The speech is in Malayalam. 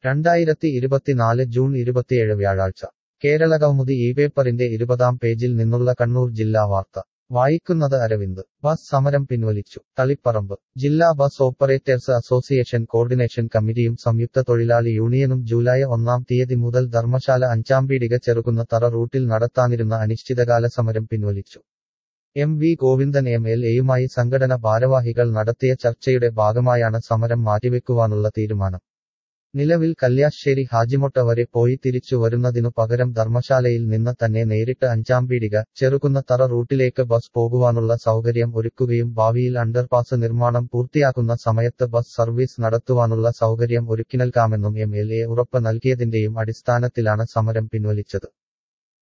രണ്ടായിരത്തി ഇരുപത്തിനാല് ജൂൺ ഇരുപത്തിയേഴ് വ്യാഴാഴ്ച കേരളകൗമുദി ഈ പേപ്പറിന്റെ ഇരുപതാം പേജിൽ നിന്നുള്ള കണ്ണൂർ ജില്ലാ വാർത്ത വായിക്കുന്നത് അരവിന്ദ് ബസ് സമരം പിൻവലിച്ചു തളിപ്പറമ്പ് ജില്ലാ ബസ് ഓപ്പറേറ്റേഴ്സ് അസോസിയേഷൻ കോർഡിനേഷൻ കമ്മിറ്റിയും സംയുക്ത തൊഴിലാളി യൂണിയനും ജൂലൈ ഒന്നാം തീയതി മുതൽ ധർമ്മശാല അഞ്ചാംപീടിക ചെറുകുന്ന തറ റൂട്ടിൽ നടത്താനിരുന്ന അനിശ്ചിതകാല സമരം പിൻവലിച്ചു M V Govindan M L എയുമായി സംഘടന ഭാരവാഹികൾ നടത്തിയ ചർച്ചയുടെ ഭാഗമായാണ് സമരം മാറ്റിവെക്കുവാനുള്ള തീരുമാനം നിലവിൽ കല്യാശ്ശേരി ഹാജിമൊട്ട വരെ പോയി തിരിച്ചു വരുന്നതിനു പകരം ധർമ്മശാലയിൽ നിന്ന് തന്നെ നേരിട്ട് അഞ്ചാംപീടിക ചെറുകുന്ന തറ റൂട്ടിലേക്ക് ബസ് പോകുവാനുള്ള സൗകര്യം ഒരുക്കുകയും ഭാവിയിൽ അണ്ടർപാസ് നിർമ്മാണം പൂർത്തിയാക്കുന്ന സമയത്ത് ബസ് സർവീസ് നടത്തുവാനുള്ള സൗകര്യം ഒരുക്കി നൽകാമെന്നും എം എൽ എ ഉറപ്പ് നൽകിയതിന്റെയും അടിസ്ഥാനത്തിലാണ് സമരം പിൻവലിച്ചത്